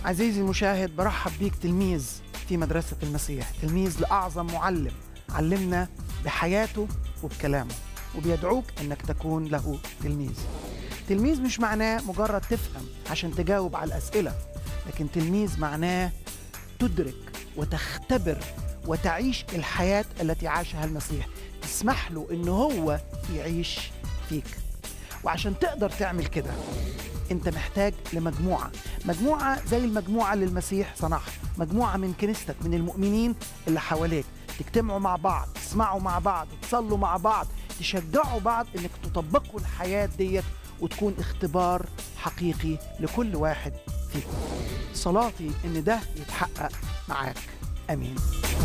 عزيزي المشاهد برحب بيك تلميذ في مدرسة المسيح تلميذ لأعظم معلم علمنا بحياته وبكلامه وبيدعوك أنك تكون له تلميذ تلميذ مش معناه مجرد تفهم عشان تجاوب على الأسئلة لكن تلميذ معناه تدرك وتختبر وتعيش الحياة التي عاشها المسيح تسمح له أنه هو يعيش فيك وعشان تقدر تعمل كده انت محتاج لمجموعة مجموعة زي المجموعة اللي المسيح صنعها مجموعة من كنيستك من المؤمنين اللي حواليك تجتمعوا مع بعض تسمعوا مع بعض تصلوا مع بعض تشجعوا بعض انك تطبقوا الحياة ديت وتكون اختبار حقيقي لكل واحد فيكم صلاتي ان ده يتحقق معاك امين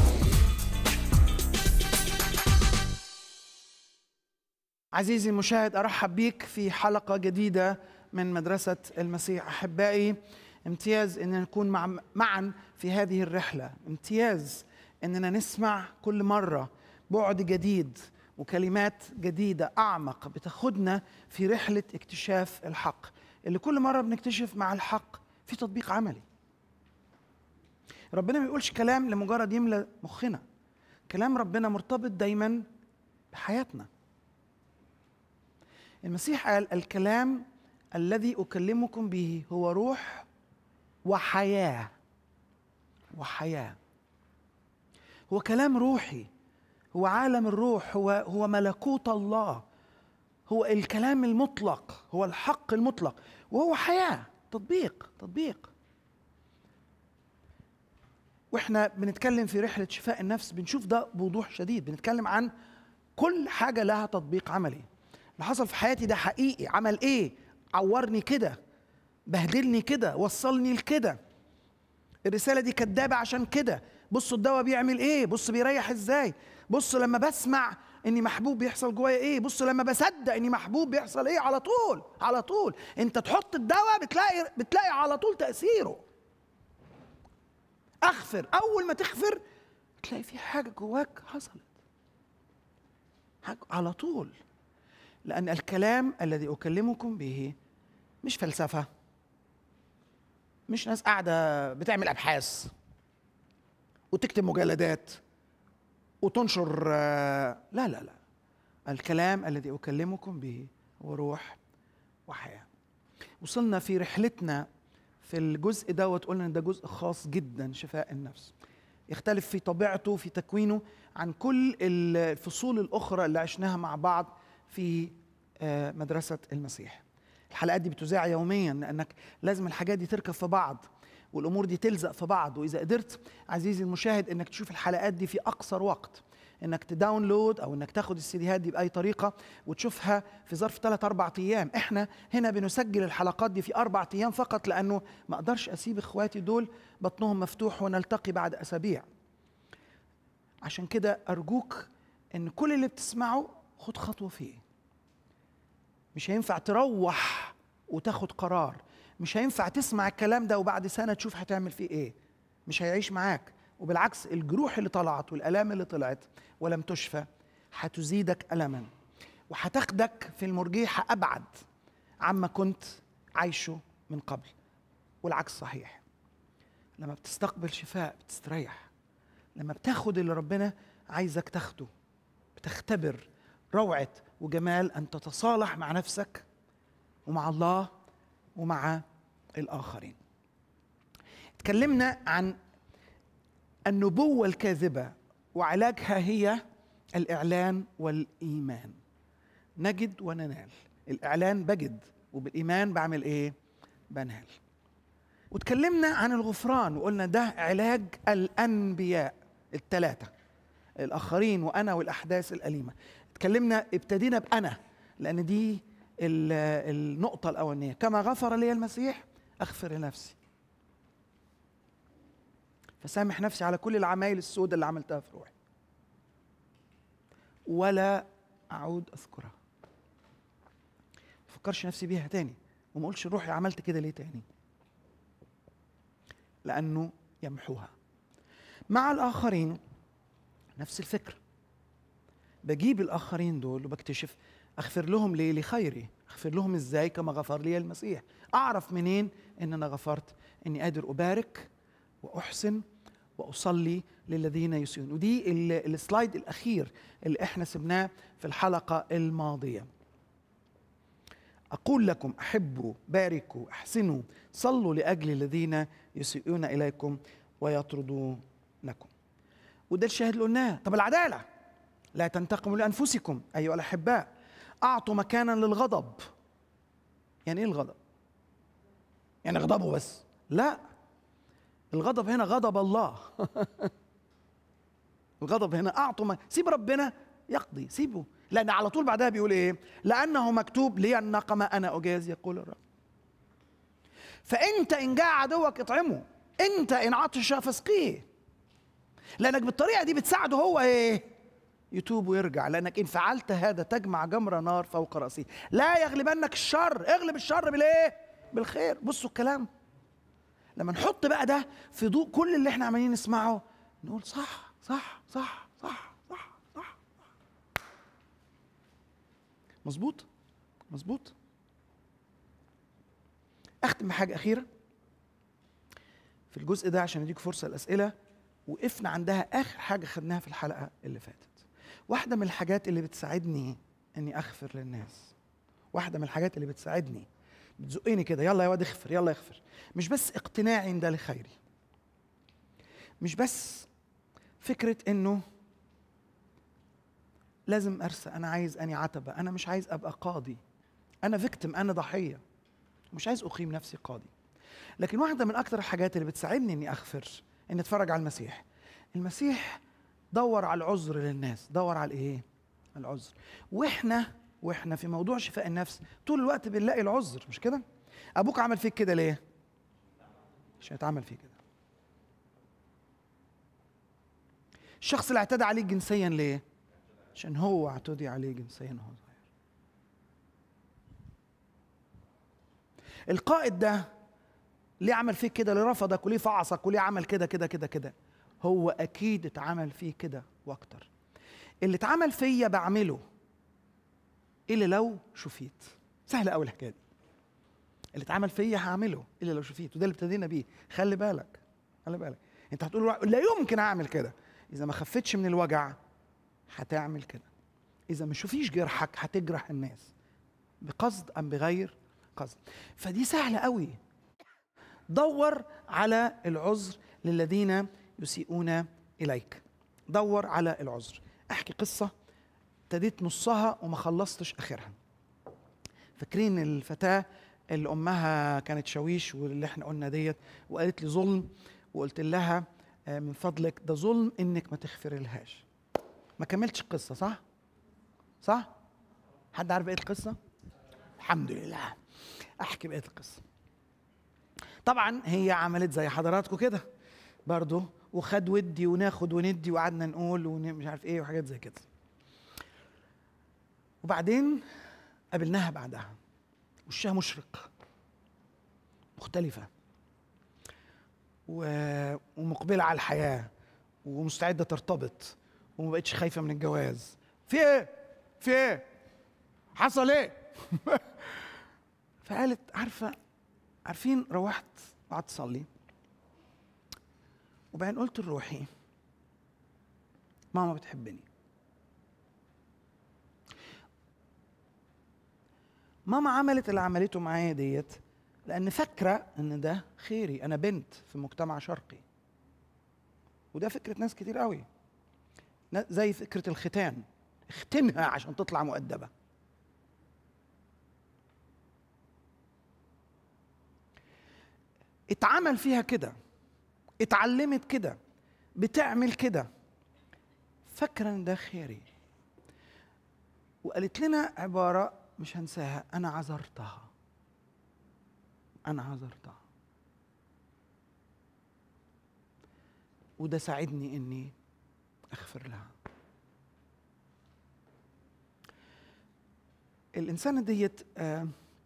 عزيزي المشاهد ارحب بيك في حلقه جديده من مدرسه المسيح احبائي امتياز اننا نكون مع معا في هذه الرحله امتياز اننا نسمع كل مره بعد جديد وكلمات جديده اعمق بتاخدنا في رحله اكتشاف الحق اللي كل مره بنكتشف مع الحق في تطبيق عملي ربنا ما بيقولش كلام لمجرد يملى مخنا كلام ربنا مرتبط دايما بحياتنا المسيح قال الكلام الذي اكلمكم به هو روح وحياه وحياه هو كلام روحي هو عالم الروح هو هو ملكوت الله هو الكلام المطلق هو الحق المطلق وهو حياه تطبيق تطبيق واحنا بنتكلم في رحله شفاء النفس بنشوف ده بوضوح شديد بنتكلم عن كل حاجه لها تطبيق عملي اللي حصل في حياتي ده حقيقي عمل ايه عورني كده بهدلني كده وصلني لكده الرسالة دي كدابة عشان كده بصوا الدواء بيعمل ايه بص بيريح ازاي بص لما بسمع اني محبوب بيحصل جوايا ايه بص لما بصدق اني محبوب بيحصل ايه على طول على طول انت تحط الدواء بتلاقي بتلاقي على طول تأثيره اغفر اول ما تغفر تلاقي في حاجة جواك حصلت حاجة على طول لأن الكلام الذي أكلمكم به مش فلسفة مش ناس قاعدة بتعمل أبحاث وتكتب مجلدات وتنشر لا لا لا الكلام الذي أكلمكم به هو روح وحياة وصلنا في رحلتنا في الجزء دوت قلنا ان ده جزء خاص جدا شفاء النفس يختلف في طبيعته في تكوينه عن كل الفصول الاخرى اللي عشناها مع بعض في مدرسة المسيح الحلقات دي بتذاع يوميا لأنك لازم الحاجات دي تركب في بعض والأمور دي تلزق في بعض وإذا قدرت عزيزي المشاهد إنك تشوف الحلقات دي في أقصر وقت إنك تداونلود أو إنك تاخد السيديهات دي بأي طريقة وتشوفها في ظرف ثلاث أربع أيام إحنا هنا بنسجل الحلقات دي في أربع أيام فقط لأنه ما أقدرش أسيب إخواتي دول بطنهم مفتوح ونلتقي بعد أسابيع عشان كده أرجوك إن كل اللي بتسمعه خد خطوة فيه مش هينفع تروح وتاخد قرار مش هينفع تسمع الكلام ده وبعد سنة تشوف هتعمل فيه ايه مش هيعيش معاك وبالعكس الجروح اللي طلعت والآلام اللي طلعت ولم تشفى هتزيدك ألما وهتاخدك في المرجيحة أبعد عما كنت عايشه من قبل والعكس صحيح لما بتستقبل شفاء بتستريح لما بتاخد اللي ربنا عايزك تاخده بتختبر روعة وجمال أن تتصالح مع نفسك ومع الله ومع الآخرين تكلمنا عن النبوة الكاذبة وعلاجها هي الإعلان والإيمان نجد وننال الإعلان بجد وبالإيمان بعمل إيه؟ بنال وتكلمنا عن الغفران وقلنا ده علاج الأنبياء الثلاثة الآخرين وأنا والأحداث الأليمة اتكلمنا ابتدينا بأنا لأن دي النقطة الأولانية كما غفر لي المسيح أغفر لنفسي فسامح نفسي على كل العمايل السوداء اللي عملتها في روحي ولا أعود أذكرها فكرش نفسي بيها تاني وما اقولش روحي عملت كده ليه تاني لأنه يمحوها مع الآخرين نفس الفكرة بجيب الآخرين دول وبكتشف أغفر لهم ليه لخيري أغفر لهم إزاي كما غفر لي المسيح أعرف منين إن أنا غفرت اني قادر ابارك واحسن واصلي للذين يسيئون ودي ال- السلايد الاخير اللي احنا سبناه في الحلقه الماضيه اقول لكم احبوا باركوا احسنوا صلوا لاجل الذين يسيئون اليكم ويطردونكم وده الشاهد اللي قلناه طب العداله لا تنتقموا لانفسكم ايها الاحباء اعطوا مكانا للغضب يعني ايه الغضب يعني غضبه بس لا الغضب هنا غضب الله الغضب هنا اعطوا ما سيب ربنا يقضي سيبه لان على طول بعدها بيقول ايه لانه مكتوب لي النقمه انا اجاز يقول الرب فانت ان جاء عدوك اطعمه انت ان عطش فاسقيه لانك بالطريقه دي بتساعده هو ايه يتوب ويرجع لانك ان فعلت هذا تجمع جمر نار فوق راسه لا يغلبنك الشر اغلب الشر بالايه بالخير بصوا الكلام لما نحط بقى ده في ضوء كل اللي احنا عمالين نسمعه نقول صح صح صح صح صح صح مظبوط مظبوط اختم بحاجه اخيره في الجزء ده عشان اديك فرصه الاسئله وقفنا عندها اخر حاجه خدناها في الحلقه اللي فاتت واحده من الحاجات اللي بتساعدني اني اغفر للناس واحده من الحاجات اللي بتساعدني بتزقني كده يلا يا واد اغفر يلا اغفر مش بس اقتناعي ان ده لخيري مش بس فكره انه لازم ارسى انا عايز اني عتبه انا مش عايز ابقى قاضي انا فيكتم انا ضحيه مش عايز اقيم نفسي قاضي لكن واحده من اكتر الحاجات اللي بتساعدني اني اغفر اني اتفرج على المسيح المسيح دور على العذر للناس دور على الايه العذر واحنا واحنا في موضوع شفاء النفس طول الوقت بنلاقي العذر مش كده ابوك عمل فيك كده ليه عشان يتعمل فيه كده الشخص اللي اعتدى عليك جنسيا ليه عشان هو اعتدي عليه جنسيا وهو صغير القائد ده ليه عمل فيك كده ليه رفضك وليه فعصك وليه عمل كده كده كده كده هو اكيد اتعمل فيه كده واكتر اللي اتعمل فيا بعمله الا لو شفيت سهله قوي الحكايه دي اللي اتعمل فيا هعمله الا لو شفيت وده اللي ابتدينا بيه خلي بالك خلي بالك انت هتقول لا يمكن اعمل كده اذا ما خفتش من الوجع هتعمل كده اذا ما شوفيش جرحك هتجرح الناس بقصد ام بغير قصد فدي سهله قوي دور على العذر للذين يسيئون اليك دور على العذر احكي قصه ابتديت نصها وما خلصتش اخرها فاكرين الفتاه اللي امها كانت شاويش واللي احنا قلنا ديت وقالت لي ظلم وقلت لها آه، من فضلك ده ظلم انك ما تغفر لهاش ما كملتش القصه صح صح حد عارف بقيه القصه الحمد لله احكي بقيه القصه طبعا هي عملت زي حضراتكم كده برضو وخد ودي وناخد وندي وقعدنا نقول ومش عارف ايه وحاجات زي كده وبعدين قابلناها بعدها وشها مشرق مختلفة و- ومقبلة على الحياة ومستعدة ترتبط وما بقتش خايفة من الجواز في ايه؟ في ايه؟ حصل ايه؟ فقالت عارفة عارفين روحت قعدت اصلي وبعدين قلت لروحي ماما بتحبني ماما عملت اللي عملته معايا ديت لان فاكره ان ده خيري انا بنت في مجتمع شرقي وده فكره ناس كتير قوي نا- زي فكره الختان اختنها عشان تطلع مؤدبه اتعمل فيها كده اتعلمت كده بتعمل كده فاكره ان ده خيري وقالت لنا عباره مش هنساها انا عذرتها انا عذرتها وده ساعدني اني اغفر لها الانسانه ديت آه،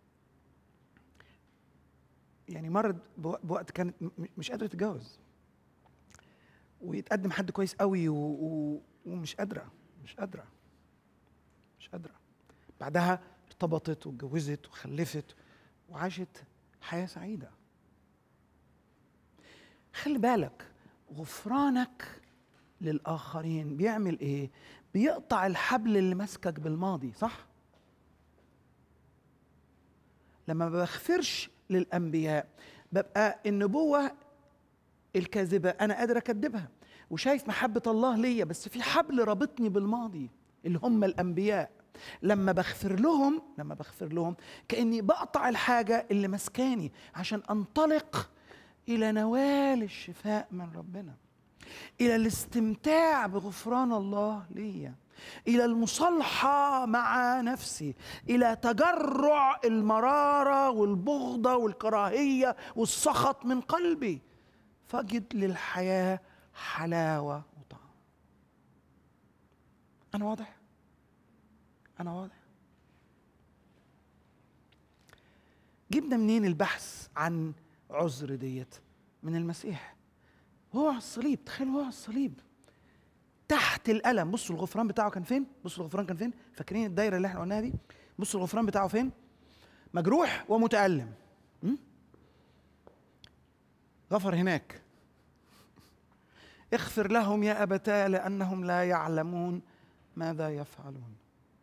يعني مرت بو- بوقت كانت م- م- مش قادره تتجوز ويتقدم حد كويس قوي و... و... ومش قادره مش قادره مش قادره بعدها ارتبطت واتجوزت وخلفت وعاشت حياه سعيده خلي بالك غفرانك للاخرين بيعمل ايه بيقطع الحبل اللي ماسكك بالماضي صح لما ما بغفرش للانبياء ببقى النبوه الكاذبه انا قادر اكذبها وشايف محبه الله ليا بس في حبل رابطني بالماضي اللي هم الانبياء لما بغفر لهم لما بغفر لهم كاني بقطع الحاجه اللي مسكاني عشان انطلق الى نوال الشفاء من ربنا الى الاستمتاع بغفران الله ليا الى المصالحه مع نفسي الى تجرع المراره والبغضه والكراهيه والسخط من قلبي فاجد للحياه حلاوه وطعم انا واضح انا واضح جبنا منين البحث عن عذر ديت من المسيح هو على الصليب تخيل هو على الصليب تحت الألم بصوا الغفران بتاعه كان فين بصوا الغفران كان فين فاكرين الدايرة اللي احنا قلناها دي بصوا الغفران بتاعه فين مجروح ومتألم م? غفر هناك اغفر لهم يا أبتاه لأنهم لا يعلمون ماذا يفعلون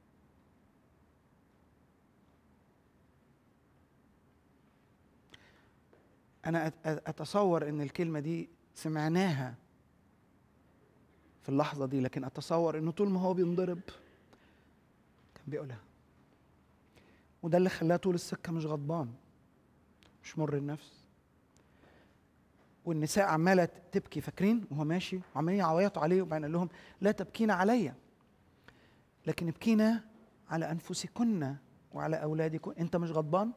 أنا أت- أتصور إن الكلمة دي سمعناها في اللحظة دي لكن أتصور إنه طول ما هو بينضرب كان بيقولها وده اللي خلاه طول السكة مش غضبان مش مر النفس والنساء عمالة تبكي فاكرين وهو ماشي وعمالين يعيطوا عليه وبعدين قال لهم لا تبكين عليا لكن ابكينا على أنفسكن وعلى أولادكن أنت مش غضبان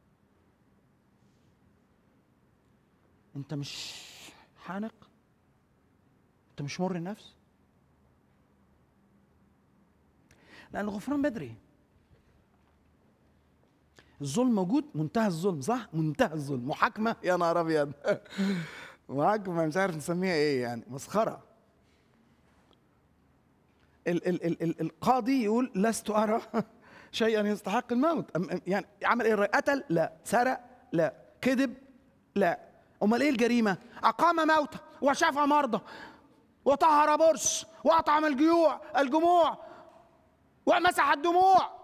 أنت مش حانق أنت مش مر النفس لأن الغفران بدري الظلم موجود منتهى الظلم صح منتهى الظلم محاكمة يا نهار أبيض محاكمة مش عارف نسميها إيه يعني مسخرة ال ال ال ال القاضي يقول لست أرى شيئا يستحق الموت أم- أم- يعني عمل إيه الرأي؟ قتل لا سرق لا كذب لا أمال إيه الجريمة أقام موتى وشفى مرضى وطهر برص وأطعم الجيوع الجموع ومسح الدموع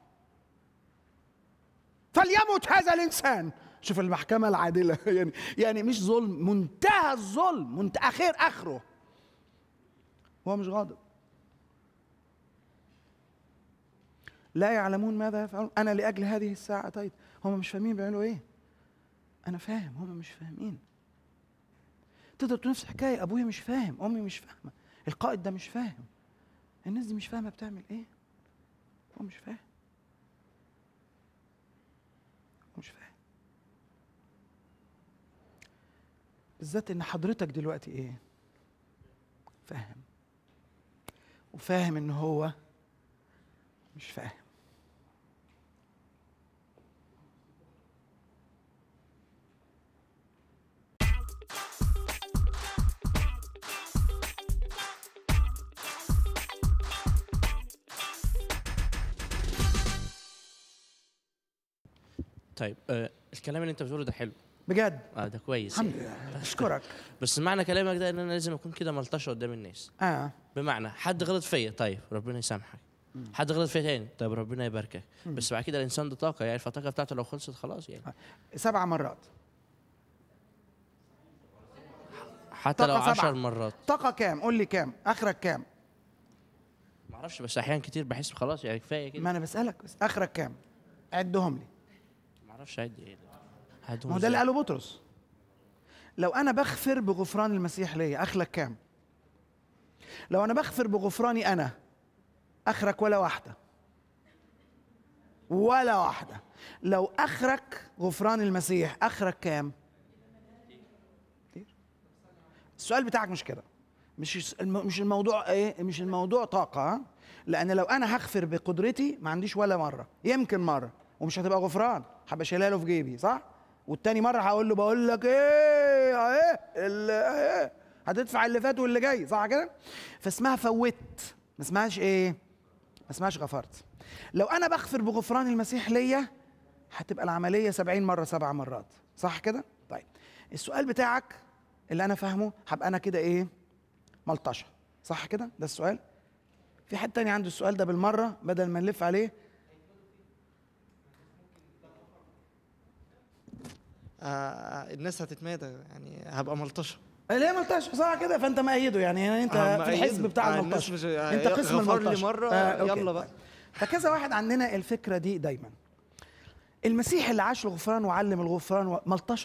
فليمت هذا الانسان شوف المحكمه العادله يعني يعني مش ظلم منتهى الظلم منتهى اخر اخره هو مش غاضب لا يعلمون ماذا يفعلون انا لاجل هذه الساعه اتيت هم مش فاهمين بيعملوا ايه انا فاهم هم مش فاهمين تقدر تقول نفس الحكايه ابويا مش فاهم امي مش فاهمه القائد ده مش فاهم الناس دي مش فاهمه بتعمل ايه هو مش فاهم هو مش فاهم بالذات ان حضرتك دلوقتي ايه فاهم وفاهم ان هو مش فاهم طيب آه الكلام اللي انت بتقوله ده حلو بجد اه ده كويس الحمد يعني. لله اشكرك بس معنى كلامك ده ان انا لازم اكون كده ملطشه قدام الناس اه بمعنى حد غلط فيا طيب ربنا يسامحك حد غلط فيا تاني طيب ربنا يباركك بس بعد كده الانسان ده طاقه يعني فالطاقه بتاعته لو خلصت خلاص يعني سبع مرات حتى لو طاقة عشر سبعة. مرات طاقة كام؟ قول لي كام؟ آخرك كام؟ معرفش بس احيانا كتير بحس خلاص يعني كفايه كده ما أنا بسألك بس آخرك كام؟ عدهم لي معرفش عد ايه هدوم ما هو ده اللي إزاي؟ قاله بطرس لو أنا بغفر بغفران المسيح ليا آخرك كام؟ لو أنا بغفر بغفراني أنا آخرك ولا واحدة ولا واحدة لو آخرك غفران المسيح آخرك كام؟ كتير. السؤال بتاعك مش كده مش الم- مش الموضوع ايه مش الموضوع طاقه ها؟ لان لو انا هغفر بقدرتي ما عنديش ولا مره يمكن مره ومش هتبقى غفران هبقى شايلها له في جيبي صح والتاني مره هقول له بقول لك ايه اهي ال- ايه هتدفع اللي فات واللي جاي صح كده فاسمها فوت ما اسمهاش ايه ما اسمهاش غفرت لو انا بغفر بغفران المسيح ليا هتبقى العمليه 70 مره سبع مرات صح كده طيب السؤال بتاعك اللي انا فاهمه هبقى انا كده ايه ملطشه صح كده ده السؤال في حد تاني عنده السؤال ده بالمره بدل ما نلف عليه آه الناس هتتمادى يعني هبقى ملطشه ليه ملطشه صح كده فانت مأيده يعني, يعني انت آه، في الحزب مأيده. بتاع آه، الناس الملطشه مش- آه، انت قسم غفر لي الملطشه مرة، أوكي. يلا بقى. فكذا واحد عندنا الفكره دي دايما المسيح اللي عاش الغفران وعلم الغفران و- ملطشه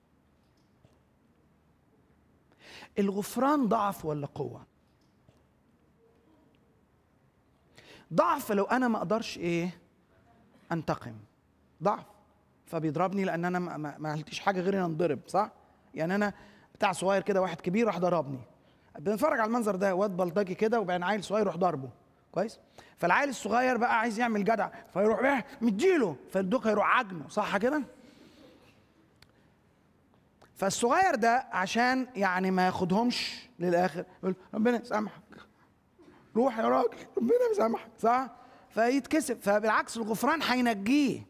الغفران ضعف ولا قوه ضعف لو انا ما اقدرش ايه انتقم ضعف فبيضربني لان انا ما- ما ما عملتش حاجه غير ان انضرب صح يعني انا بتاع صغير كده واحد كبير راح ضربني بنتفرج على المنظر ده واد بلطجي كده وبعدين عيل صغير يروح ضربه كويس فالعيل الصغير بقى عايز يعمل جدع فيروح بقى مديله فالدوك هيروح عجنه صح كده فالصغير ده عشان يعني ما ياخدهمش للاخر يقول ربنا يسامحك روح يا راجل ربنا يسامحك صح فيتكسب فبالعكس الغفران هينجيه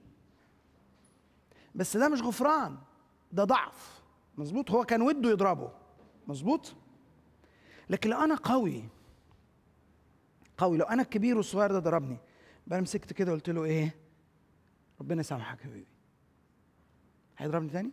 بس ده مش غفران ده ضعف مظبوط هو كان وده يضربه مظبوط لكن لو انا قوي قوي لو انا الكبير والصغير ده ضربني بقى أنا مسكت كده قلت له ايه ربنا يسامحك يا حبيبي هيضربني تاني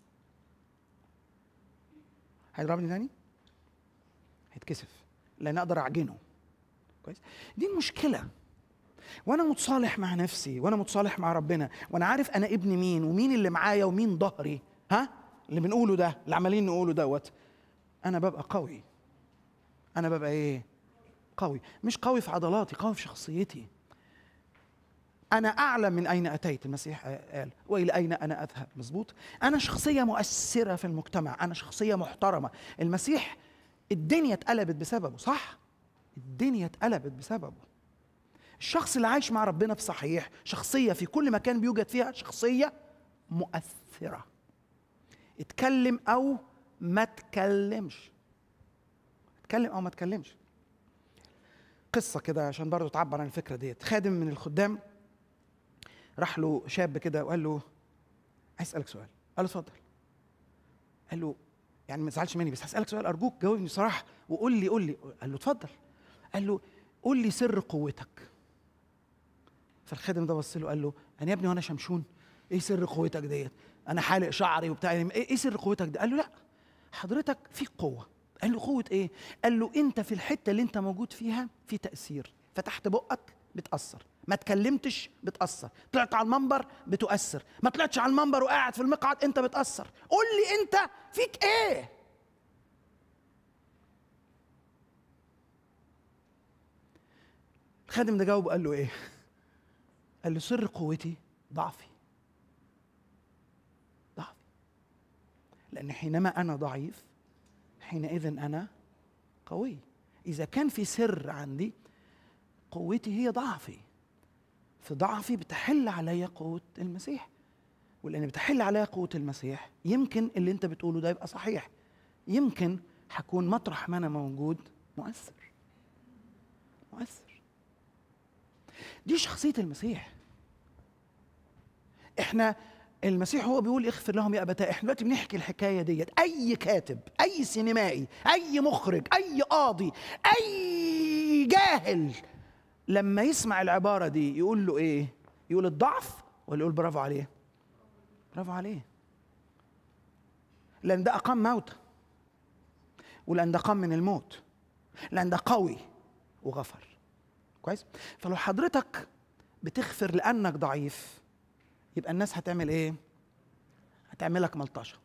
هيضربني تاني هيتكسف لان اقدر اعجنه كويس دي المشكله وانا متصالح مع نفسي وانا متصالح مع ربنا وانا عارف انا ابن مين ومين اللي معايا ومين ظهري ها اللي بنقوله ده اللي عمالين نقوله دوت انا ببقى قوي انا ببقى ايه قوي مش قوي في عضلاتي قوي في شخصيتي انا اعلم من اين اتيت المسيح قال والى اين انا اذهب مظبوط انا شخصيه مؤثره في المجتمع انا شخصيه محترمه المسيح الدنيا اتقلبت بسببه صح الدنيا اتقلبت بسببه الشخص اللي عايش مع ربنا في صحيح شخصيه في كل مكان بيوجد فيها شخصيه مؤثره اتكلم او ما تكلمش اتكلم او ما تكلمش قصه كده عشان برضه تعبر عن الفكره ديت خادم من الخدام راح له شاب كده وقال له عايز اسالك سؤال قال له اتفضل قال له يعني ما تزعلش مني بس هسالك سؤال ارجوك جاوبني صراحه وقول لي قول لي قال له اتفضل قال له قول لي سر قوتك فالخادم ده بص له قال له انا يا ابني وانا شمشون ايه سر قوتك ديت انا حالق شعري وبتاع يعني ايه إيه سر قوتك ده قال له لا حضرتك في قوه قال له قوه ايه قال له انت في الحته اللي انت موجود فيها في تاثير فتحت بقك بتاثر ما اتكلمتش بتاثر طلعت على المنبر بتؤثر ما طلعتش على المنبر وقاعد في المقعد انت بتاثر قول لي انت فيك ايه الخادم ده جاوب قال له ايه قال له سر قوتي ضعفي ضعفي لان حينما انا ضعيف حينئذ انا قوي اذا كان في سر عندي قوتي هي ضعفي في ضعفي بتحل عليا قوه المسيح ولان بتحل عليا قوه المسيح يمكن اللي انت بتقوله ده يبقى صحيح يمكن هكون مطرح ما انا موجود مؤثر مؤثر دي شخصيه المسيح احنا المسيح هو بيقول اغفر لهم يا ابتاه احنا دلوقتي بنحكي الحكايه ديت اي كاتب اي سينمائي اي مخرج اي قاضي اي جاهل لما يسمع العباره دي يقول له ايه يقول الضعف ولا يقول برافو عليه برافو عليه لان ده اقام موتى ولان ده قام من الموت لان ده قوي وغفر كويس فلو حضرتك بتغفر لانك ضعيف يبقى الناس هتعمل ايه هتعملك ملطشه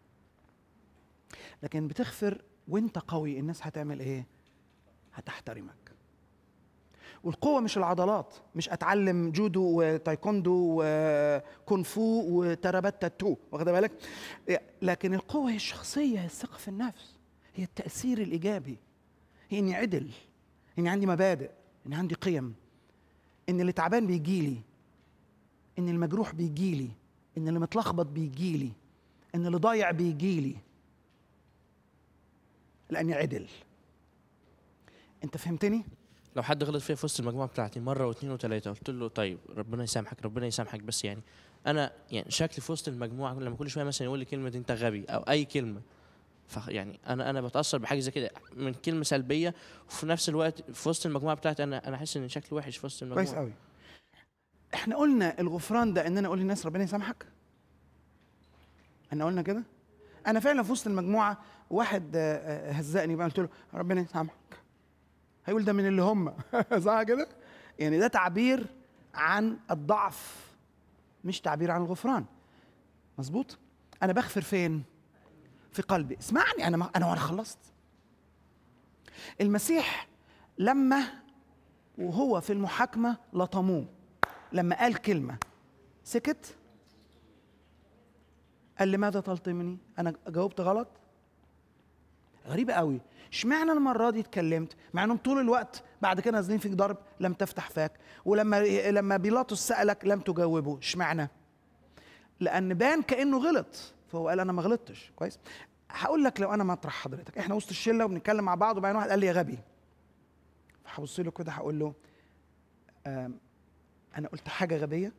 لكن بتغفر وانت قوي الناس هتعمل ايه هتحترمك والقوة مش العضلات مش أتعلم جودو وتايكوندو وكونغ فو وترابات تاتو واخد بالك لكن القوة هي الشخصية هي الثقة في النفس هي التأثير الإيجابي هي إني عدل إني عندي مبادئ إني عندي قيم إن اللي تعبان بيجيلي ان المجروح بيجيلي ان اللي متلخبط بيجيلي ان اللي ضايع بيجيلي لاني عدل انت فهمتني لو حد غلط فيا في وسط المجموعه بتاعتي مره واثنين وثلاثه قلت له طيب ربنا يسامحك ربنا يسامحك بس يعني انا يعني شكلي في وسط المجموعه لما كل شويه مثلا يقول لي كلمه انت غبي او اي كلمه ف يعني انا انا بتاثر بحاجه زي كده من كلمه سلبيه وفي نفس الوقت في وسط المجموعه بتاعتي انا انا احس ان شكلي وحش في وسط المجموعه كويس قوي احنا قلنا الغفران ده ان انا اقول للناس ربنا يسامحك احنا قلنا كده انا فعلا في وسط المجموعه واحد آه، آه، هزقني بقى قلت له ربنا يسامحك هيقول ده من اللي هم صح كده يعني ده تعبير عن الضعف مش تعبير عن الغفران مظبوط انا بغفر فين في قلبي اسمعني انا ما انا وانا خلصت المسيح لما وهو في المحاكمه لطموه لما قال كلمه سكت قال لماذا تلطمني انا جاوبت غلط غريبه قوي اشمعنى المره دي اتكلمت مع انهم طول الوقت بعد كده نازلين فيك ضرب لم تفتح فاك ولما لما بيلاطس سالك لم تجاوبه اشمعنى لان بان كانه غلط فهو قال انا ما غلطتش كويس هقول لك لو انا مطرح حضرتك احنا وسط الشله وبنتكلم مع بعض وبعدين واحد قال لي يا غبي فهبص له كده هقول له آم، انا قلت حاجه غبيه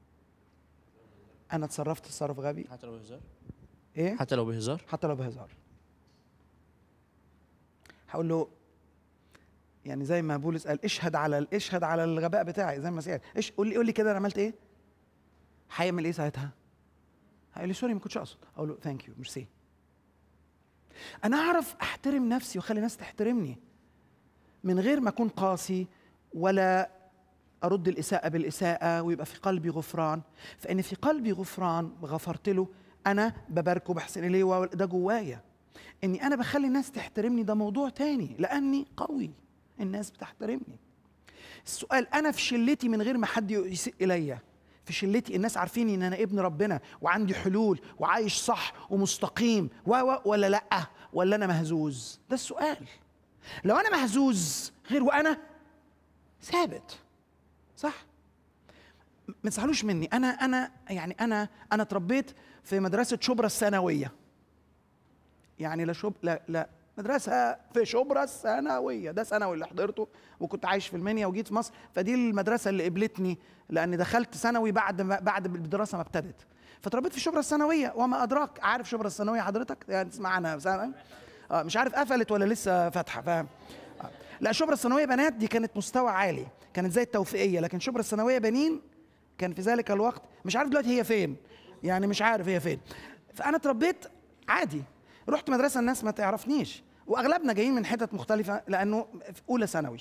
انا اتصرفت تصرف غبي حتى لو بهزار ايه حتى لو بهزار حتى لو بهزار هقول له يعني زي ما بولس قال اشهد على اشهد على الغباء بتاعي زي ما سأل ايش قول لي قول لي كده انا عملت ايه هيعمل ايه ساعتها هيقول لي سوري ما كنتش اقصد اقول له ثانك يو ميرسي انا اعرف احترم نفسي واخلي الناس تحترمني من غير ما اكون قاسي ولا ارد الاساءه بالاساءه ويبقى في قلبي غفران فان في قلبي غفران غفرت له انا بباركه بحسن اليه وده جوايا اني انا بخلي الناس تحترمني ده موضوع تاني لاني قوي الناس بتحترمني السؤال انا في شلتي من غير ما حد يسيء اليا في شلتي الناس عارفين ان انا ابن ربنا وعندي حلول وعايش صح ومستقيم و و ولا لا ولا انا مهزوز ده السؤال لو انا مهزوز غير وانا ثابت صح ما تزعلوش مني انا انا يعني انا انا اتربيت في مدرسه شبرا الثانويه يعني لا شب لا لا مدرسه في شبرا الثانويه ده ثانوي اللي حضرته وكنت عايش في المنيا وجيت مصر فدي المدرسه اللي قبلتني لان دخلت ثانوي بعد ما بعد الدراسه ما ابتدت فتربيت في شبرا الثانويه وما ادراك عارف شبرا الثانويه حضرتك يعني تسمع عنها ثانوي اه مش عارف قفلت ولا لسه فاتحه فاهم آه. لا شبرا الثانويه بنات دي كانت مستوى عالي كانت زي التوفيقيه لكن شبرا الثانويه بنين كان في ذلك الوقت مش عارف دلوقتي هي فين يعني مش عارف هي فين فانا اتربيت عادي رحت مدرسه الناس ما تعرفنيش واغلبنا جايين من حتت مختلفه لانه في اولى ثانوي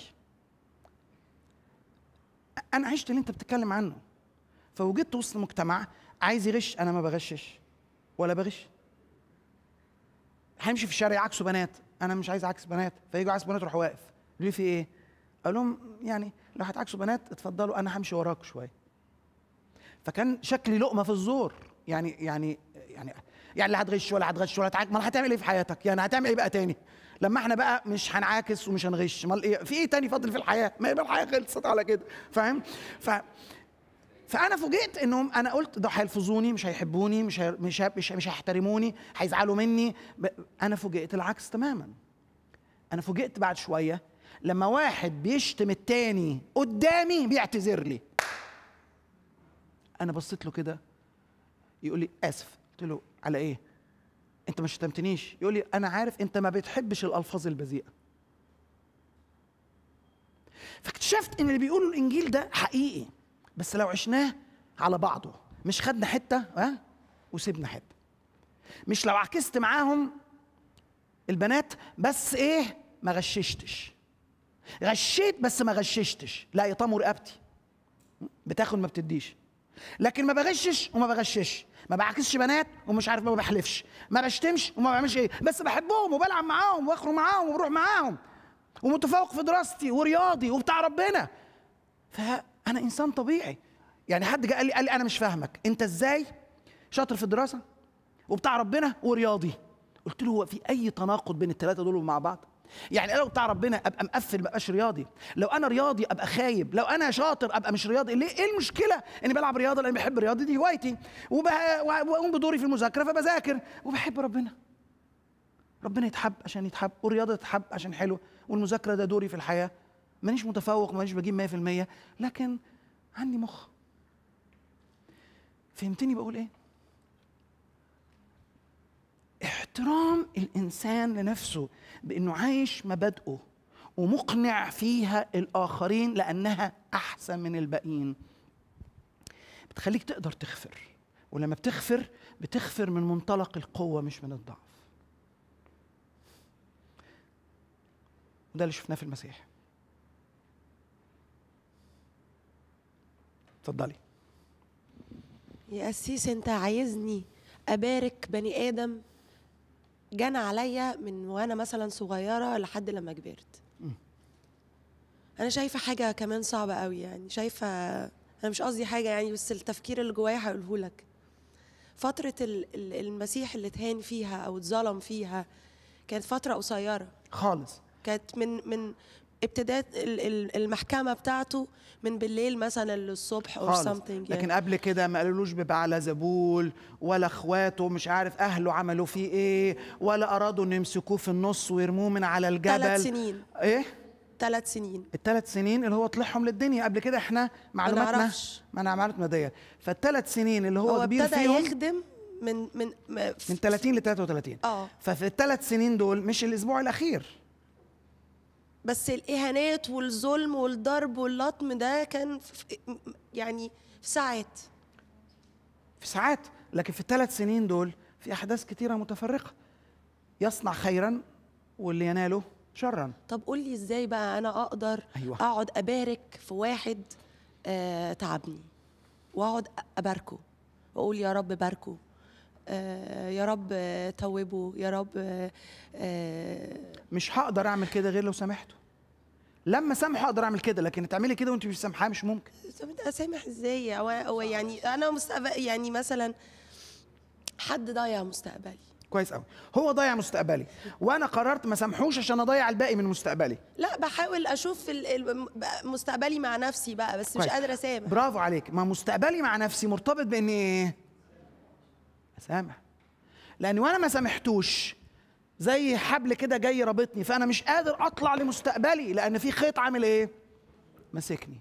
انا عشت اللي انت بتتكلم عنه فوجدت وسط مجتمع عايز يغش انا ما بغشش ولا بغش هيمشي في الشارع يعكسوا بنات انا مش عايز اعكس بنات فيجوا عكس بنات اروح واقف ليه في ايه اقول لهم يعني لو هتعكسوا بنات اتفضلوا انا همشي وراكم شويه فكان شكلي لقمه في الزور يعني يعني يعني يعني لا هتغش ولا هتغش ولا هتعاك ما هتعمل ايه في حياتك يعني هتعمل ايه بقى تاني لما احنا بقى مش هنعاكس ومش هنغش امال ايه في ايه تاني فاضل في الحياه ما يبقى الحياه خلصت على كده فاهم ف فانا فوجئت انهم انا قلت ده هيلفظوني مش هيحبوني مش هي مش هي مش, مش هيحترموني هيزعلوا مني ب... انا فوجئت العكس تماما انا فوجئت بعد شويه لما واحد بيشتم التاني قدامي بيعتذر لي انا بصيت له كده يقول لي اسف قلت له على ايه انت ما شتمتنيش يقول لي انا عارف انت ما بتحبش الالفاظ البذيئه فاكتشفت ان اللي بيقولوا الانجيل ده حقيقي بس لو عشناه على بعضه مش خدنا حته ها وسيبنا حته مش لو عكست معاهم البنات بس ايه ما غششتش غشيت بس ما غششتش لا يطموا رقبتي بتاخد ما بتديش لكن ما بغشش وما بغشش ما بعكسش بنات ومش عارف ما بحلفش ما بشتمش وما بعملش ايه بس بحبهم وبلعب معاهم واخرج معاهم وبروح معاهم ومتفوق في دراستي ورياضي وبتاع ربنا فانا انسان طبيعي يعني حد جه قال لي قال لي انا مش فاهمك انت ازاي شاطر في الدراسه وبتاع ربنا ورياضي قلت له هو في اي تناقض بين الثلاثه دول مع بعض يعني انا لو بتاع ربنا ابقى مقفل ما ابقاش رياضي لو انا رياضي ابقى خايب لو انا شاطر ابقى مش رياضي ليه ايه المشكله اني بلعب رياضه لاني بحب الرياضه دي هوايتي وبه- واقوم بدوري في المذاكره فبذاكر وبحب ربنا ربنا يتحب عشان يتحب والرياضه تتحب عشان حلو والمذاكره ده دوري في الحياه مانيش متفوق مانيش بجيب 100% لكن عندي مخ فهمتني بقول ايه احترام الانسان لنفسه بانه عايش مبادئه ومقنع فيها الاخرين لانها احسن من الباقيين بتخليك تقدر تغفر ولما بتغفر بتغفر من منطلق القوه مش من الضعف وده اللي شفناه في المسيح اتفضلي يا قسيس انت عايزني ابارك بني ادم جنى عليا من وانا مثلا صغيره لحد لما كبرت انا شايفه حاجه كمان صعبه قوي يعني شايفه انا مش قصدي حاجه يعني بس التفكير اللي جوايا هقوله لك فتره ال- ال- المسيح اللي اتهان فيها او اتظلم فيها كانت فتره قصيره خالص كانت من من ابتداء ال- ال- المحكمه بتاعته من بالليل مثلا للصبح اور خالص something لكن يعني. قبل كده ما قالولوش ببعلى زبول ولا اخواته مش عارف اهله عملوا فيه ايه ولا ارادوا ان يمسكوه في النص ويرموه من على الجبل ثلاث سنين ايه ثلاث سنين الثلاث سنين اللي هو طلعهم للدنيا قبل كده احنا معلوماتنا نعرفش. ما انا معلومات ماديه فالثلاث سنين اللي هو, هو كبير ابتدى فيهم يخدم من من م- ف- من 30 ل 33 اه ففي الثلاث سنين دول مش الاسبوع الاخير بس الاهانات والظلم والضرب واللطم ده كان في في- يعني في ساعات في ساعات لكن في الثلاث سنين دول في احداث كتيره متفرقه يصنع خيرا واللي يناله شرا طب قول لي ازاي بقى انا اقدر أيوة. اقعد ابارك في واحد آه تعبني واقعد اباركه واقول يا رب باركه آه يا رب آه، توبه يا رب آه آه مش هقدر اعمل كده غير لو سامحته لما سامحه اقدر اعمل كده لكن تعملي كده وانت مش سامحاه مش ممكن طب انت سامح ازاي او أو يعني انا مستقبل يعني مثلا حد ضيع مستقبلي كويس قوي هو ضيع مستقبلي وانا قررت ما سامحوش عشان اضيع الباقي من مستقبلي لا بحاول اشوف ال- ال- مستقبلي مع نفسي بقى بس مش كويس. قادره اسامح برافو عليك ما مستقبلي مع نفسي مرتبط بان ايه اسامح لان وانا ما سامحتوش زي حبل كده جاي رابطني فانا مش قادر اطلع لمستقبلي لان في خيط عامل ايه ماسكني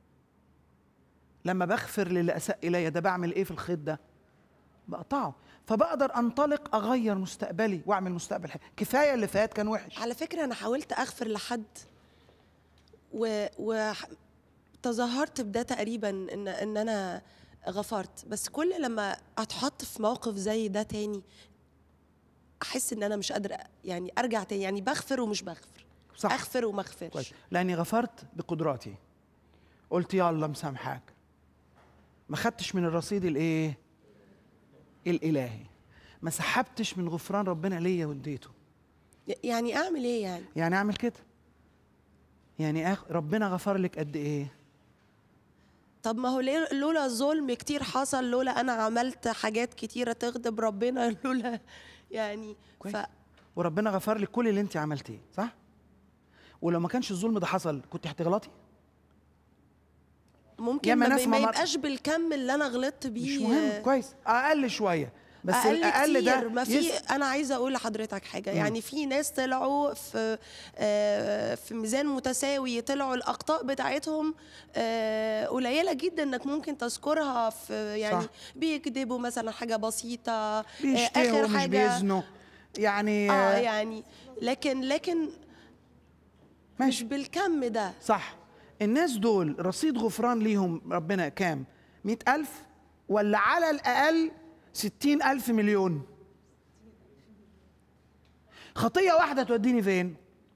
لما بغفر للي اساء الي ده بعمل ايه في الخيط ده بقطعه فبقدر انطلق اغير مستقبلي واعمل مستقبل حلو كفايه اللي فات كان وحش على فكره انا حاولت اغفر لحد و, و تظاهرت بده تقريبا ان ان انا غفرت بس كل لما اتحط في موقف زي ده تاني احس ان انا مش قادره يعني ارجع تاني يعني بغفر ومش بغفر صح اغفر وما اغفرش كويس لاني غفرت بقدراتي قلت يلا مسامحاك ما خدتش من الرصيد الايه الالهي ما سحبتش من غفران ربنا ليا واديته يعني اعمل ايه يعني يعني اعمل كده يعني أخ... ربنا غفر لك قد ايه طب ما هو ليه- لولا ظلم كتير حصل لولا انا عملت حاجات كتيره تغضب ربنا لولا يعني كويس. ف وربنا غفر لك كل اللي انت عملتيه صح ولو ما كانش الظلم ده حصل كنت هتغلطي ممكن ياما ما, ناس بي- ما ما مر- يبقاش بالكم اللي انا غلطت بيه مش مهم كويس اقل شويه بس اقل الاقل كتير ده ما في يس- انا عايزه اقول لحضرتك حاجه يعني في ناس طلعوا في آه، في ميزان متساوي طلعوا الاخطاء بتاعتهم آه، قليله جدا انك ممكن تذكرها في يعني صح. بيكذبوا مثلا حاجه بسيطه آه، بيشتهوا مش بيزنوا يعني اه يعني لكن لكن مش ماشي بالكم ده صح الناس دول رصيد غفران ليهم ربنا كام مئة ألف ولا على الأقل ستين ألف مليون خطية واحدة توديني فين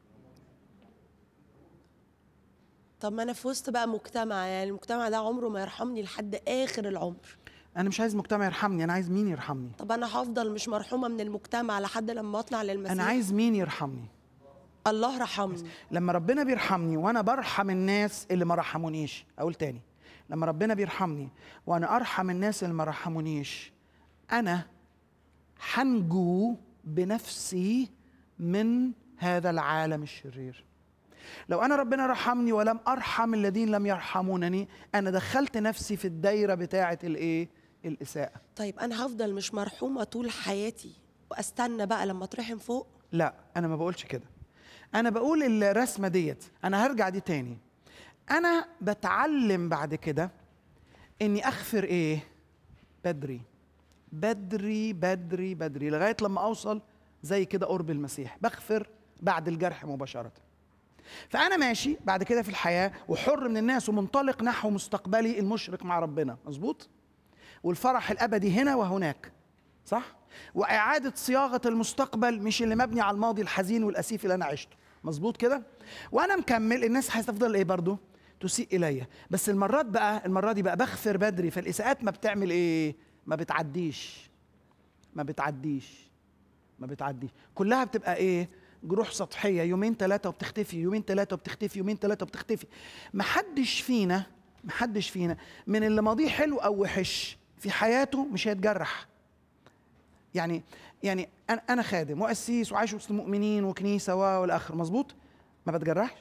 طب ما انا في وسط بقى مجتمع يعني المجتمع ده عمره ما يرحمني لحد اخر العمر أنا مش عايز مجتمع يرحمني أنا عايز مين يرحمني طب انا هفضل مش مرحومه من المجتمع لحد لما اطلع للمسيح أنا عايز مين يرحمني الله رحمني لما ربنا بيرحمني وانا برحم الناس اللي ما رحمونيش اقول تاني لما ربنا بيرحمني وانا ارحم الناس اللي ما رحمونيش انا حنجو بنفسي من هذا العالم الشرير لو انا ربنا رحمني ولم ارحم الذين لم يرحمونني انا دخلت نفسي في الدايره بتاعه الايه الاساءه طيب انا هفضل مش مرحومه طول حياتي واستنى بقى لما اترحم فوق لا انا ما بقولش كده انا بقول الرسمه ديت انا هرجع دي تاني انا بتعلم بعد كده اني اغفر ايه بدري بدري بدري بدري لغايه لما اوصل زي كده قرب المسيح بغفر بعد الجرح مباشره فانا ماشي بعد كده في الحياه وحر من الناس ومنطلق نحو مستقبلي المشرق مع ربنا مظبوط والفرح الابدي هنا وهناك صح واعاده صياغه المستقبل مش اللي مبني على الماضي الحزين والاسيف اللي انا عشته مظبوط كده وانا مكمل الناس هتفضل ايه برضو تسيء الي بس المرات بقى المره دي بقى بغفر بدري فالاساءات ما بتعمل ايه ما بتعديش ما بتعديش ما بتعديش كلها بتبقى ايه جروح سطحيه يومين ثلاثه وبتختفي يومين ثلاثه وبتختفي يومين ثلاثه وبتختفي محدش فينا محدش فينا من اللي ماضيه حلو او وحش في حياته مش هيتجرح يعني يعني انا انا خادم وقسيس وعايش وسط مؤمنين وكنيسه و- والاخر مظبوط ما بتجرحش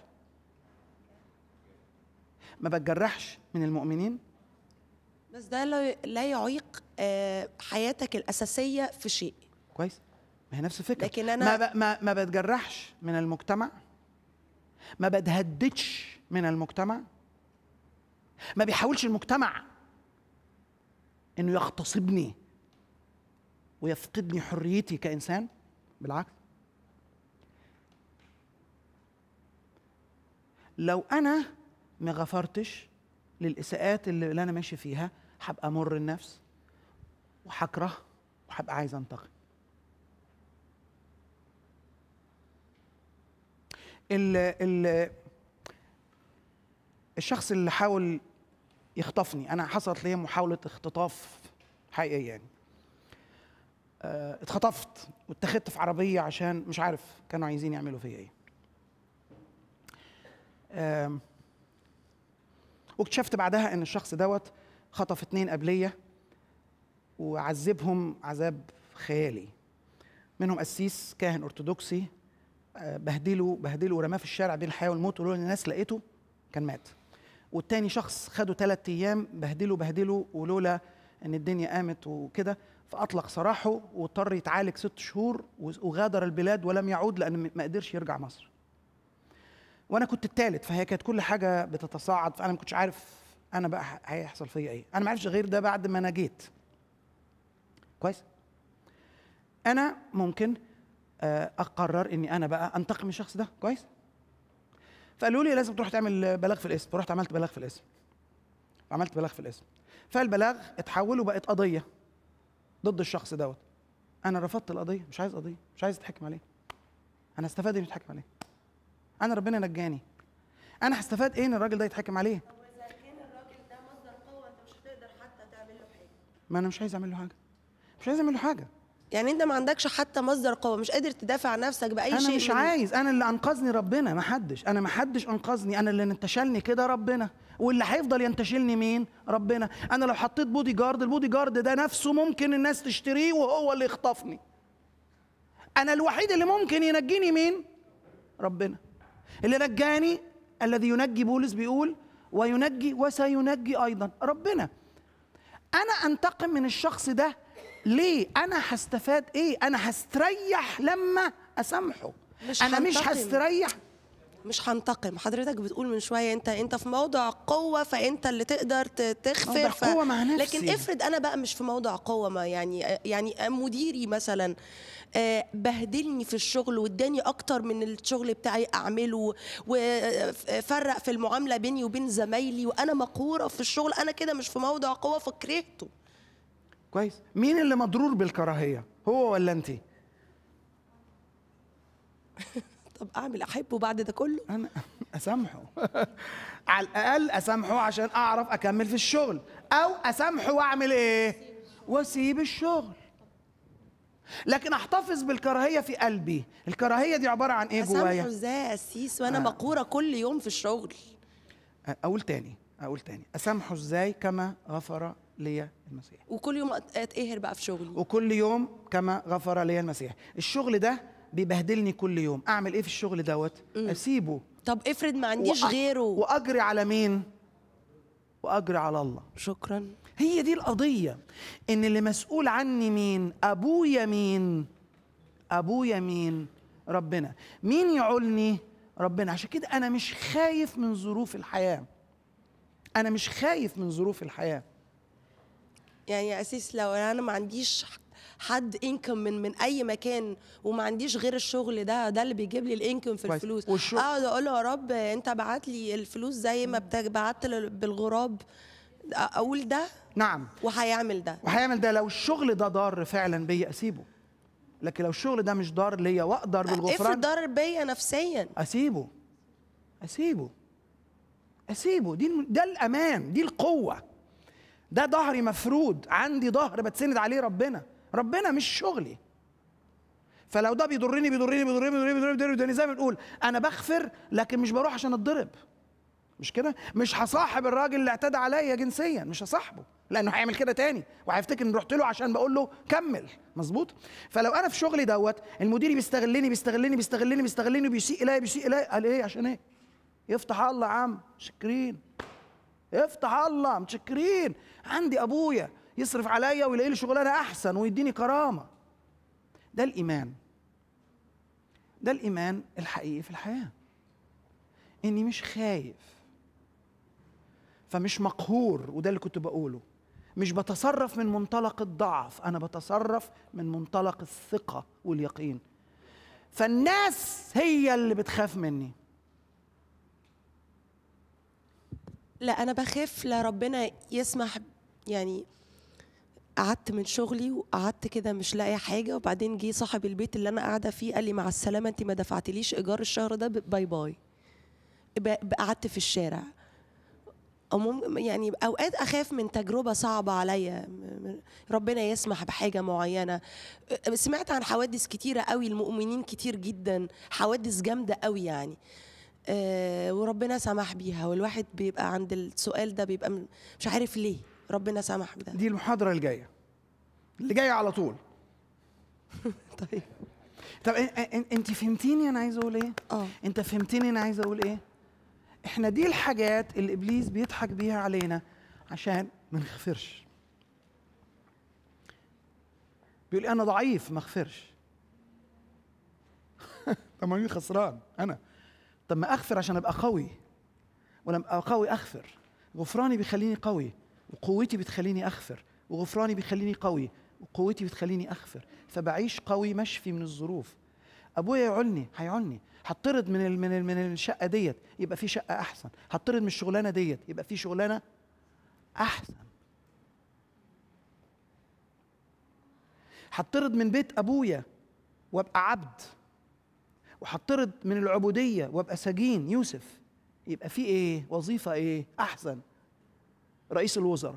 ما بتجرحش من المؤمنين بس ده لا لا يعيق آه، حياتك الاساسيه في شيء كويس ما هي نفس الفكره لكن أنا- ما, ب... ما ما بتجرحش من المجتمع ما بتهددش من المجتمع ما بيحاولش المجتمع انه يغتصبني ويفقدني حريتي كانسان بالعكس لو انا ما غفرتش للاساءات اللي اللي انا ماشي فيها هبقى مر النفس وهكره وهبقى عايز انتقم ال ال الشخص اللي حاول يخطفني انا حصلت لي محاوله اختطاف حقيقيه يعني آه، اتخطفت واتخذت في عربيه عشان مش عارف كانوا عايزين يعملوا فيا ايه آم، واكتشفت بعدها ان الشخص دوت خطف اتنين قبليه وعذبهم عذاب خيالي منهم قسيس كاهن ارثوذكسي آه، بهدله بهدله ورماه في الشارع بين الحياه والموت ولولا ان الناس لقيته كان مات والتاني شخص خده ثلاث ايام بهدله بهدله ولولا ان الدنيا قامت وكده فاطلق سراحه واضطر يتعالج ست شهور وغادر البلاد ولم يعود لان ما قدرش يرجع مصر وانا كنت الثالث فهي كانت كل حاجه بتتصاعد فانا ما كنتش عارف انا بقى ه- هيحصل فيا ايه انا ما عرفش غير ده بعد ما انا جيت كويس انا ممكن آه، اقرر اني انا بقى انتقم من الشخص ده كويس فقالوا لي لازم تروح تعمل بلاغ في الاسم فرحت عملت بلاغ في الاسم عملت بلاغ في الاسم فالبلاغ اتحول وبقت قضيه ضد الشخص دوت انا رفضت القضيه مش عايز قضيه مش عايز اتحكم عليه انا استفاد اني اتحكم عليه انا ربنا نجاني انا هستفاد ايه ان الراجل ده يتحكم عليه واذا كان الراجل ده مصدر قوه انت مش هتقدر حتى تعمل له حاجه ما انا مش عايز اعمل له حاجه مش عايز اعمل له حاجه يعني انت ما عندكش حتى مصدر قوه مش قادر تدافع عن نفسك باي انا شيء مش من- عايز انا اللي انقذني ربنا ما حدش انا ما حدش انقذني انا اللي انتشلني كده ربنا واللي هيفضل ينتشلني مين ربنا انا لو حطيت بودي جارد البودي جارد ده نفسه ممكن الناس تشتريه وهو اللي يخطفني انا الوحيد اللي ممكن ينجيني مين ربنا اللي نجاني الذي ينجي بولس بيقول وينجي وسينجي ايضا ربنا انا انتقم من الشخص ده ليه انا هستفاد ايه انا هستريح لما اسامحه مش انا مش هنتقم. هستريح مش هنتقم حضرتك بتقول من شويه انت انت في موضع قوه فانت اللي تقدر ت- تغفر موضع قوة مع نفسي. لكن افرض انا بقى مش في موضع قوه ما يعني يعني مديري مثلا آه، بهدلني في الشغل واداني اكتر من الشغل بتاعي اعمله وفرق في المعامله بيني وبين زمايلي وانا مقهوره في الشغل انا كده مش في موضع قوه فكرهته كويس مين اللي مضرور بالكراهيه هو ولا انت طب اعمل احبه بعد ده كله انا اسامحه على الاقل اسامحه عشان اعرف اكمل في الشغل او اسامحه واعمل ايه واسيب الشغل لكن احتفظ بالكراهيه في قلبي الكراهيه دي عباره عن ايه اسامحه جوايا ازاي يا قسيس وانا مقهوره كل يوم في الشغل اقول تاني اقول تاني اسامحه ازاي كما غفر لي المسيح وكل يوم أت- اتقهر بقى في شغلي وكل يوم كما غفر لي المسيح الشغل ده بيبهدلني كل يوم اعمل ايه في الشغل دوت اسيبه طب افرض ما عنديش وأ- غيره واجري على مين واجري على الله شكرا هي دي القضيه ان اللي مسؤول عني مين ابويا مين ابويا مين ربنا مين يعولني ربنا عشان كده انا مش خايف من ظروف الحياه انا مش خايف من ظروف الحياه يعني يا اسيس لو انا ما عنديش حد انكم من من اي مكان وما عنديش غير الشغل ده ده اللي بيجيب لي الانكم في كويس. الفلوس والشغل- اقعد اقول له يا رب انت بعت لي الفلوس زي ما بت- بعت لي بالغراب اقول ده نعم وهيعمل ده وهيعمل ده لو الشغل ده ضار فعلا بيا اسيبه لكن لو الشغل ده مش ضار ليا واقدر افرض بالغفران ضرر بيا نفسيا اسيبه اسيبه اسيبه دي الم- ده الامان دي القوه ده ظهري مفرود عندي ظهر بتسند عليه ربنا ربنا مش شغلي فلو ده بيضرني بيضرني بيضرني بيضرني بيضرني, بيضرني, بيضرني زي ما بنقول انا بغفر لكن مش بروح عشان اتضرب مش كده مش هصاحب الراجل اللي اعتدى عليا جنسيا مش هصاحبه لانه هيعمل كده تاني وهيفتكر ان رحت له عشان بقول له كمل مظبوط فلو انا في شغلي دوت المدير بيستغلني بيستغلني بيستغلني بيستغلني وبيسيء الي بيسيء الي قال ايه عشان ايه يفتح الله يا عم متشكرين افتح الله متشكرين عندي ابويا يصرف عليا ويلاقي لي شغلانه احسن ويديني كرامه ده الايمان ده الايمان الحقيقي في الحياه اني مش خايف فمش مقهور وده اللي كنت بقوله مش بتصرف من منطلق الضعف انا بتصرف من منطلق الثقه واليقين فالناس هي اللي بتخاف مني لا انا بخاف لا ربنا يسمح يعني قعدت من شغلي وقعدت كده مش لاقي حاجه وبعدين جه صاحب البيت اللي انا قاعده فيه قال لي مع السلامه انت ما دفعتليش ايجار الشهر ده ب- باي باي ب- قعدت في الشارع أو مم- يعني اوقات اخاف من تجربه صعبه عليا م- م- ربنا يسمح بحاجه معينه أه، سمعت عن حوادث كتيره قوي المؤمنين كتير جدا حوادث جامده قوي يعني آه، وربنا سمح بيها والواحد بيبقى عند السؤال ده بيبقى م- مش عارف ليه ربنا سمح بده دي المحاضره الجايه اللي جايه على طول طيب طب إن- إن- انت فهمتيني انا عايز اقول ايه اه انت فهمتني انا عايز اقول ايه احنا دي الحاجات اللي ابليس بيضحك بيها علينا عشان ما نغفرش بيقول لي انا ضعيف ما اغفرش طب ما مين خسران انا طب ما اغفر عشان ابقى قوي ولما ابقى قوي اغفر غفراني بيخليني قوي وقوتي بتخليني اغفر وغفراني بيخليني قوي وقوتي بتخليني اغفر فبعيش قوي مشفي من الظروف ابويا يعولني هيعولني هطرد من ال من ال من الشقه ديت يبقى في شقه احسن هطرد من الشغلانه ديت يبقى في شغلانه احسن هطرد من بيت ابويا وابقى عبد وهطرد من العبوديه وابقى سجين يوسف يبقى في ايه وظيفه ايه احسن رئيس الوزراء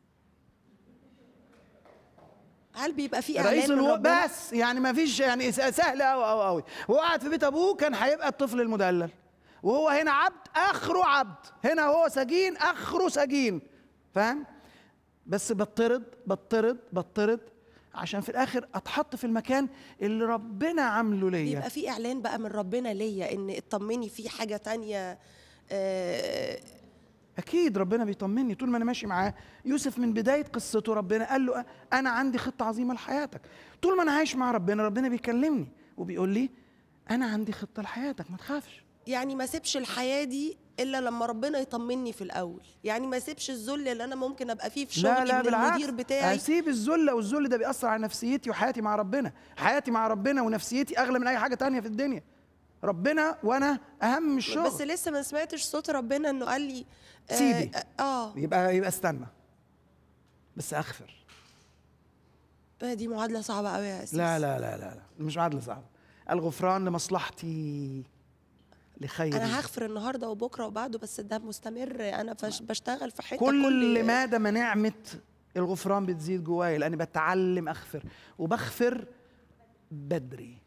هل بيبقى في رئيس اعلان من الو... ربنا بس يعني ما فيش يعني س- سهل قوي قوي قوي وهو قاعد في بيت ابوه كان هيبقى الطفل المدلل وهو هنا عبد اخره عبد هنا هو سجين اخره سجين فاهم بس بطرد بطرد بطرد عشان في الاخر اتحط في المكان اللي ربنا عامله ليا بيبقى في اعلان بقى من ربنا ليا ان اطمني في حاجه تانية آه، اكيد ربنا بيطمني طول ما انا ماشي معاه يوسف من بدايه قصته ربنا قال له انا عندي خطه عظيمه لحياتك طول ما انا عايش مع ربنا ربنا بيكلمني وبيقول لي انا عندي خطه لحياتك ما تخافش يعني ما سيبش الحياه دي الا لما ربنا يطمني في الاول يعني ما سيبش الذل اللي انا ممكن ابقى فيه في شغلي لا لا من بالعكس المدير بتاعي اسيب الذل والذل ده بيأثر على نفسيتي وحياتي مع ربنا حياتي مع ربنا ونفسيتي اغلى من اي حاجه تانية في الدنيا ربنا وانا اهم من الشغل بس لسه ما سمعتش صوت ربنا انه قال لي آه، سيبي. اه يبقى يبقى استنى بس اغفر آه، دي معادله صعبه قوي يا أسيس. لا لا لا لا, لا. مش معادله صعبه الغفران لمصلحتي لخيري انا هغفر النهارده وبكره وبعده بس ده مستمر انا فش بشتغل في حته كل, كل ما دام نعمه الغفران بتزيد جوايا لاني بتعلم اغفر وبغفر بدري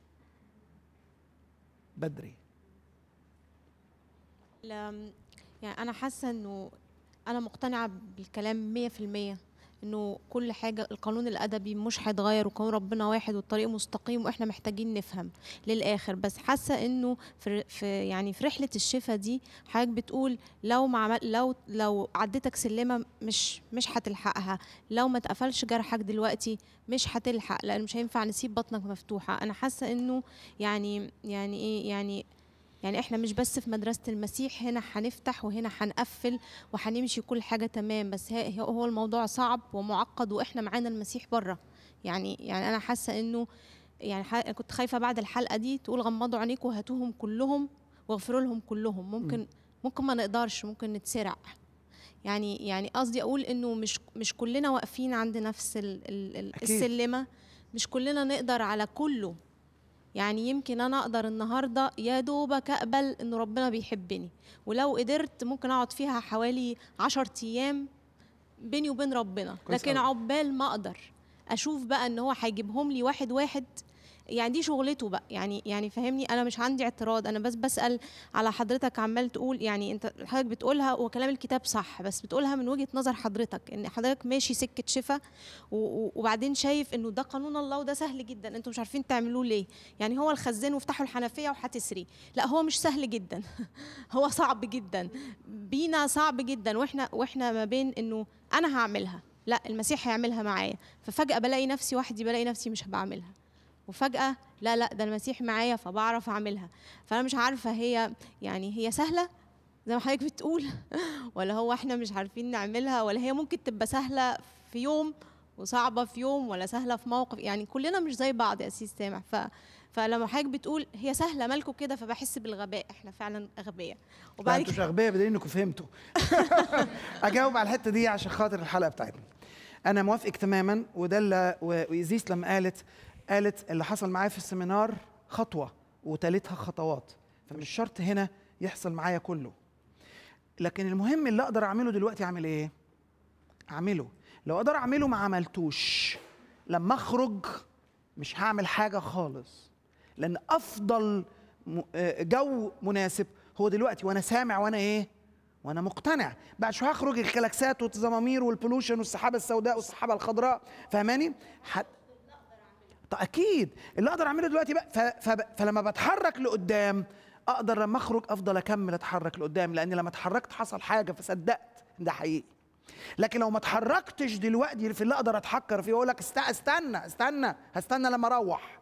بدري لا- يعني انا حاسه انه انا مقتنعه بالكلام 100% انه كل حاجه القانون الادبي مش هيتغير وقانون ربنا واحد والطريق مستقيم واحنا محتاجين نفهم للاخر بس حاسه انه في, في يعني في رحله الشفا دي حضرتك بتقول لو ما عمل لو لو عديتك سلمه مش مش هتلحقها لو ما اتقفلش جرحك دلوقتي مش هتلحق لان مش هينفع نسيب بطنك مفتوحه انا حاسه انه يعني يعني ايه يعني يعني احنا مش بس في مدرسة المسيح هنا هنفتح وهنا هنقفل وهنمشي كل حاجة تمام بس هي هي- هو الموضوع صعب ومعقد واحنا معانا المسيح بره يعني يعني انا حاسه انه يعني ح- كنت خايفه بعد الحلقه دي تقول غمضوا عينيكم وهاتوهم كلهم واغفروا لهم كلهم ممكن ممكن ما نقدرش ممكن نتسرع يعني يعني قصدي اقول انه مش مش كلنا واقفين عند نفس ال ال ال أكيد. السلمه مش كلنا نقدر على كله يعني يمكن انا اقدر النهارده يا دوبك اقبل ان ربنا بيحبني ولو قدرت ممكن اقعد فيها حوالي عشر ايام بيني وبين ربنا كويس لكن أوي. عقبال ما اقدر اشوف بقى ان هو هيجيبهم لي واحد واحد يعني دي شغلته بقى يعني يعني فهمني انا مش عندي اعتراض انا بس بسال على حضرتك عمال تقول يعني انت حضرتك بتقولها وكلام الكتاب صح بس بتقولها من وجهه نظر حضرتك ان حضرتك ماشي سكه شفا و- و- وبعدين شايف انه ده قانون الله وده سهل جدا انتوا مش عارفين تعملوه ليه يعني هو الخزان وافتحوا الحنفيه وهتسري لا هو مش سهل جدا هو صعب جدا بينا صعب جدا واحنا واحنا ما بين انه انا هعملها لا المسيح هيعملها معايا ففجاه بلاقي نفسي وحدي بلاقي نفسي مش بعملها وفجاه لا لا ده المسيح معايا فبعرف اعملها فانا مش عارفه هي يعني هي سهله زي ما حضرتك بتقول ولا هو احنا مش عارفين نعملها ولا هي ممكن تبقى سهله في يوم وصعبه في يوم ولا سهله في موقف يعني كلنا مش زي بعض يا اسيس سامح ف فلما حضرتك بتقول هي سهله مالكم كده فبحس بالغباء احنا فعلا اغبياء لا وبعد انتوا كده مش اغبياء بدليل انكم فهمتوا اجاوب على الحته دي عشان خاطر الحلقه بتاعتنا انا موافقك تماما وده اللي و- وايزيس لما قالت قالت اللي حصل معايا في السيمينار خطوه وتالتها خطوات فمش شرط هنا يحصل معايا كله لكن المهم اللي اقدر اعمله دلوقتي اعمل ايه اعمله لو اقدر اعمله ما عملتوش لما اخرج مش هعمل حاجه خالص لان افضل م- آه، جو مناسب هو دلوقتي وانا سامع وانا ايه وانا مقتنع بعد شويه هخرج الكلاكسات والزمامير والبولوشن والسحابه السوداء والسحابه الخضراء فاهماني حت... طيب اكيد اللي اقدر اعمله دلوقتي بقى ف... ف... فلما بتحرك لقدام اقدر لما اخرج افضل اكمل اتحرك لقدام لان لما اتحركت حصل حاجه فصدقت إن ده حقيقي لكن لو ما اتحركتش دلوقتي في اللي اقدر اتحكر فيه اقول لك است... استنى استنى هستنى لما اروح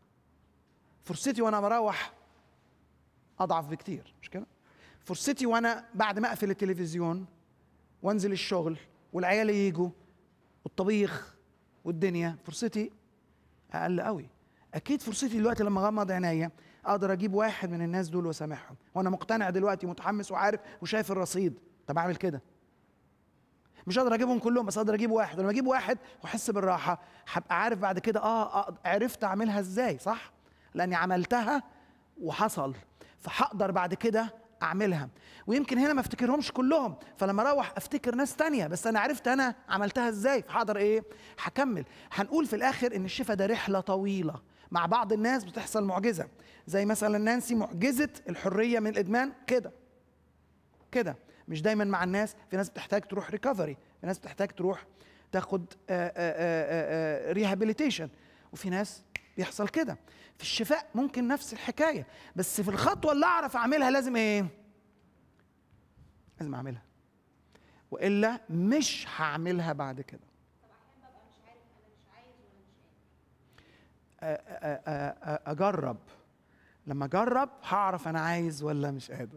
فرصتي وانا بروح اضعف بكتير مش كده فرصتي وانا بعد ما اقفل التلفزيون وانزل الشغل والعيال يجوا والطبيخ والدنيا فرصتي اقل قوي اكيد فرصتي دلوقتي لما اغمض عينيا اقدر اجيب واحد من الناس دول واسامحهم وانا مقتنع دلوقتي متحمس وعارف وشايف الرصيد طب اعمل كده مش هقدر اجيبهم كلهم بس اقدر اجيب واحد ولما اجيب واحد واحس بالراحه هبقى عارف بعد كده اه أقد- عرفت اعملها ازاي صح لاني عملتها وحصل فهقدر بعد كده اعملها ويمكن هنا ما افتكرهمش كلهم فلما اروح افتكر ناس تانية بس انا عرفت انا عملتها ازاي فهقدر ايه هكمل هنقول في الاخر ان الشفاء ده رحله طويله مع بعض الناس بتحصل معجزه زي مثلا نانسي معجزه الحريه من الادمان كده كده مش دايما مع الناس في ناس بتحتاج تروح ريكفري في ناس بتحتاج تروح تاخد ريهابيليتيشن وفي ناس بيحصل كده في الشفاء ممكن نفس الحكايه بس في الخطوه اللي اعرف اعملها لازم ايه لازم اعملها والا مش هعملها بعد كده أ- أ- أ- أ- اجرب لما اجرب هعرف انا عايز ولا مش قادر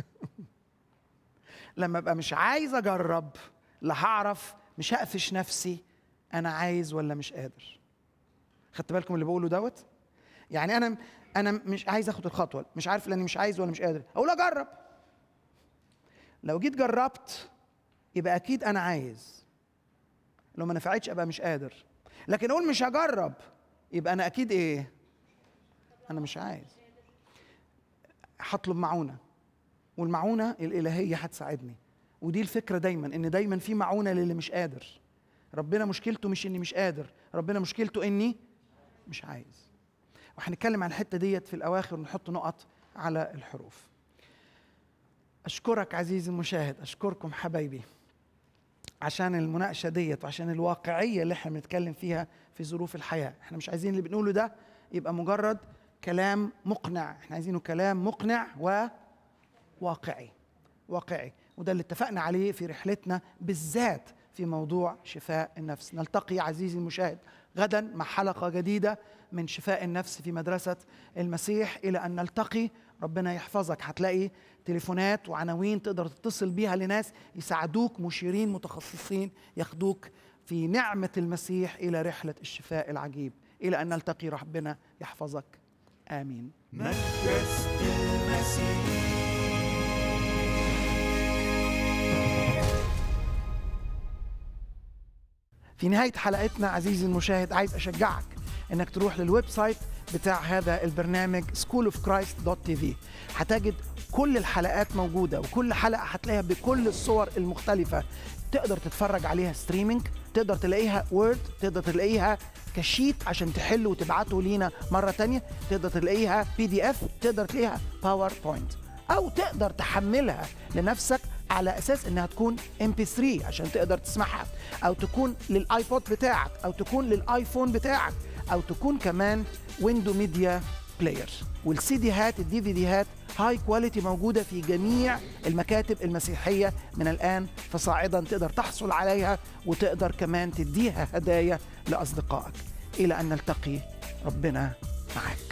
لما ابقى مش عايز اجرب لا هعرف مش هقفش نفسي انا عايز ولا مش قادر خدت بالكم اللي بقوله دوت يعني انا انا مش عايز اخد الخطوه مش عارف لاني مش عايز ولا مش قادر اقول اجرب لو جيت جربت يبقى اكيد انا عايز لو ما نفعتش ابقى مش قادر لكن اقول مش هجرب يبقى انا اكيد ايه انا مش عايز هطلب معونه والمعونه الالهيه هتساعدني ودي الفكره دايما ان دايما في معونه للي مش قادر ربنا مشكلته مش اني مش قادر ربنا مشكلته اني مش عايز وهنتكلم عن الحته ديت في الاواخر ونحط نقط على الحروف اشكرك عزيزي المشاهد اشكركم حبايبي عشان المناقشه ديت وعشان الواقعيه اللي احنا بنتكلم فيها في ظروف الحياه احنا مش عايزين اللي بنقوله ده يبقى مجرد كلام مقنع احنا عايزينه كلام مقنع وواقعي واقعي وده اللي اتفقنا عليه في رحلتنا بالذات في موضوع شفاء النفس نلتقي عزيزي المشاهد غدا مع حلقه جديده من شفاء النفس في مدرسه المسيح الى ان نلتقي ربنا يحفظك هتلاقي تليفونات وعناوين تقدر تتصل بيها لناس يساعدوك مشيرين متخصصين ياخدوك في نعمه المسيح الى رحله الشفاء العجيب الى ان نلتقي ربنا يحفظك امين مجلس المسيح في نهاية حلقتنا عزيزي المشاهد عايز أشجعك إنك تروح للويب سايت بتاع هذا البرنامج schoolofchrist.tv هتجد كل الحلقات موجودة وكل حلقة هتلاقيها بكل الصور المختلفة تقدر تتفرج عليها ستريمينج تقدر تلاقيها وورد تقدر تلاقيها كشيت عشان تحله وتبعته لينا مرة تانية تقدر تلاقيها بي دي اف تقدر تلاقيها باوربوينت او تقدر تحملها لنفسك على اساس انها تكون ام بي 3 عشان تقدر تسمعها او تكون للايبود بتاعك او تكون للايفون بتاعك او تكون كمان ويندو ميديا بلاير والسي ديهات الدي في ديهات هاي كواليتي موجوده في جميع المكاتب المسيحيه من الان فصاعدا تقدر تحصل عليها وتقدر كمان تديها هدايا لاصدقائك الى ان نلتقي ربنا معاك